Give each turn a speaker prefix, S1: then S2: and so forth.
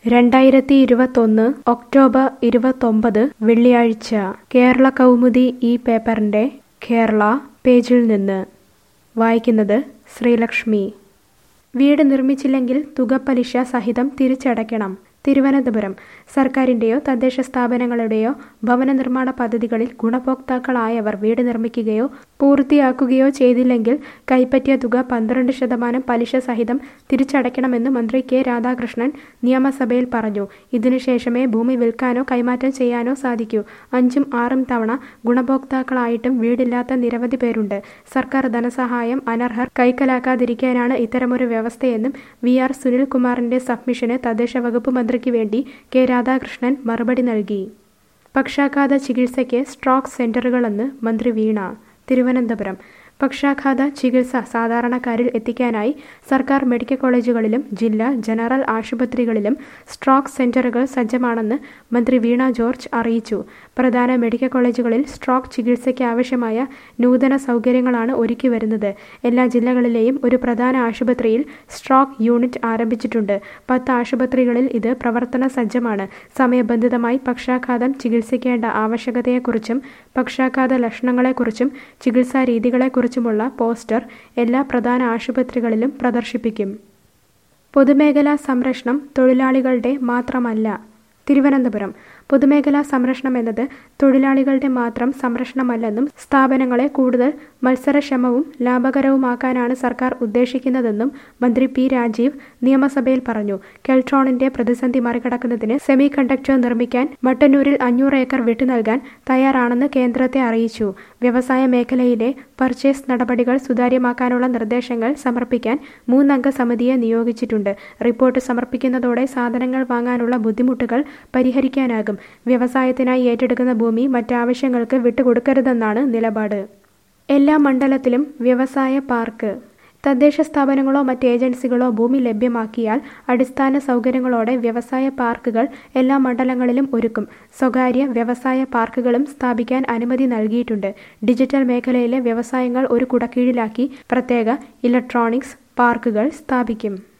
S1: രണ്ടായിരത്തി ഇരുപത്തൊന്ന് ഒക്ടോബർ ഇരുപത്തൊമ്പത് വെള്ളിയാഴ്ച കേരള കൗമുദി ഈ പേപ്പറിൻ്റെ കേരള പേജിൽ നിന്ന് വായിക്കുന്നത് ശ്രീലക്ഷ്മി വീട് നിർമ്മിച്ചില്ലെങ്കിൽ തുക പലിശ സഹിതം തിരിച്ചടയ്ക്കണം തിരുവനന്തപുരം സർക്കാരിൻ്റെയോ തദ്ദേശ സ്ഥാപനങ്ങളുടെയോ ഭവന നിർമ്മാണ പദ്ധതികളിൽ ഗുണഭോക്താക്കളായവർ വീട് നിർമ്മിക്കുകയോ പൂർത്തിയാക്കുകയോ ചെയ്തില്ലെങ്കിൽ കൈപ്പറ്റിയ തുക പന്ത്രണ്ട് ശതമാനം പലിശ സഹിതം തിരിച്ചടയ്ക്കണമെന്ന് മന്ത്രി കെ രാധാകൃഷ്ണൻ നിയമസഭയിൽ പറഞ്ഞു ഇതിനുശേഷമേ ഭൂമി വിൽക്കാനോ കൈമാറ്റം ചെയ്യാനോ സാധിക്കൂ അഞ്ചും ആറും തവണ ഗുണഭോക്താക്കളായിട്ടും വീടില്ലാത്ത നിരവധി പേരുണ്ട് സർക്കാർ ധനസഹായം അനർഹർ കൈക്കലാക്കാതിരിക്കാനാണ് ഇത്തരമൊരു വ്യവസ്ഥയെന്നും വി ആർ സുനിൽകുമാറിന്റെ സബ്മിഷന് തദ്ദേശ വകുപ്പ് മന്ത്രിക്ക് വേണ്ടി കെ രാധാകൃഷ്ണൻ മറുപടി നൽകി പക്ഷാഘാത ചികിത്സയ്ക്ക് സ്ട്രോക്ക് സെന്ററുകളെന്ന് മന്ത്രി വീണ തിരുവനന്തപുരം പക്ഷാഘാത ചികിത്സ സാധാരണക്കാരിൽ എത്തിക്കാനായി സർക്കാർ മെഡിക്കൽ കോളേജുകളിലും ജില്ലാ ജനറൽ ആശുപത്രികളിലും സ്ട്രോക്ക് സെന്ററുകൾ സജ്ജമാണെന്ന് മന്ത്രി വീണ ജോർജ് അറിയിച്ചു പ്രധാന മെഡിക്കൽ കോളേജുകളിൽ സ്ട്രോക്ക് ചികിത്സയ്ക്ക് ആവശ്യമായ നൂതന സൗകര്യങ്ങളാണ് ഒരുക്കി വരുന്നത് എല്ലാ ജില്ലകളിലെയും ഒരു പ്രധാന ആശുപത്രിയിൽ സ്ട്രോക്ക് യൂണിറ്റ് ആരംഭിച്ചിട്ടുണ്ട് പത്ത് ആശുപത്രികളിൽ ഇത് പ്രവർത്തന സജ്ജമാണ് സമയബന്ധിതമായി പക്ഷാഘാതം ചികിത്സിക്കേണ്ട ആവശ്യകതയെക്കുറിച്ചും പക്ഷാഘാത ലക്ഷണങ്ങളെക്കുറിച്ചും ചികിത്സാ രീതികളെക്കുറിച്ചുമുള്ള പോസ്റ്റർ എല്ലാ പ്രധാന ആശുപത്രികളിലും പ്രദർശിപ്പിക്കും പൊതുമേഖലാ സംരക്ഷണം തൊഴിലാളികളുടെ മാത്രമല്ല തിരുവനന്തപുരം പൊതുമേഖലാ സംരക്ഷണം എന്നത് തൊഴിലാളികളുടെ മാത്രം സംരക്ഷണമല്ലെന്നും സ്ഥാപനങ്ങളെ കൂടുതൽ മത്സരക്ഷമവും ലാഭകരവുമാക്കാനാണ് സർക്കാർ ഉദ്ദേശിക്കുന്നതെന്നും മന്ത്രി പി രാജീവ് നിയമസഭയിൽ പറഞ്ഞു കെൽട്രോണിന്റെ പ്രതിസന്ധി മറികടക്കുന്നതിന് സെമി കണ്ടക്ടർ നിർമ്മിക്കാൻ മട്ടന്നൂരിൽ അഞ്ഞൂറ് ഏക്കർ വിട്ടു നൽകാൻ തയ്യാറാണെന്ന് കേന്ദ്രത്തെ അറിയിച്ചു വ്യവസായ മേഖലയിലെ പർച്ചേസ് നടപടികൾ സുതാര്യമാക്കാനുള്ള നിർദ്ദേശങ്ങൾ സമർപ്പിക്കാൻ മൂന്നംഗ സമിതിയെ നിയോഗിച്ചിട്ടുണ്ട് റിപ്പോർട്ട് സമർപ്പിക്കുന്നതോടെ സാധനങ്ങൾ വാങ്ങാനുള്ള ബുദ്ധിമുട്ടുകൾ പരിഹരിക്കാനാകും വ്യവസായത്തിനായി ഏറ്റെടുക്കുന്ന ഭൂമി മറ്റാവശ്യങ്ങൾക്ക് വിട്ടുകൊടുക്കരുതെന്നാണ് നിലപാട് എല്ലാ മണ്ഡലത്തിലും വ്യവസായ പാർക്ക് തദ്ദേശ സ്ഥാപനങ്ങളോ മറ്റ് ഏജൻസികളോ ഭൂമി ലഭ്യമാക്കിയാൽ അടിസ്ഥാന സൗകര്യങ്ങളോടെ വ്യവസായ പാർക്കുകൾ എല്ലാ മണ്ഡലങ്ങളിലും ഒരുക്കും സ്വകാര്യ വ്യവസായ പാർക്കുകളും സ്ഥാപിക്കാൻ അനുമതി നൽകിയിട്ടുണ്ട് ഡിജിറ്റൽ മേഖലയിലെ വ്യവസായങ്ങൾ ഒരു കുടക്കീഴിലാക്കി പ്രത്യേക ഇലക്ട്രോണിക്സ് പാർക്കുകൾ സ്ഥാപിക്കും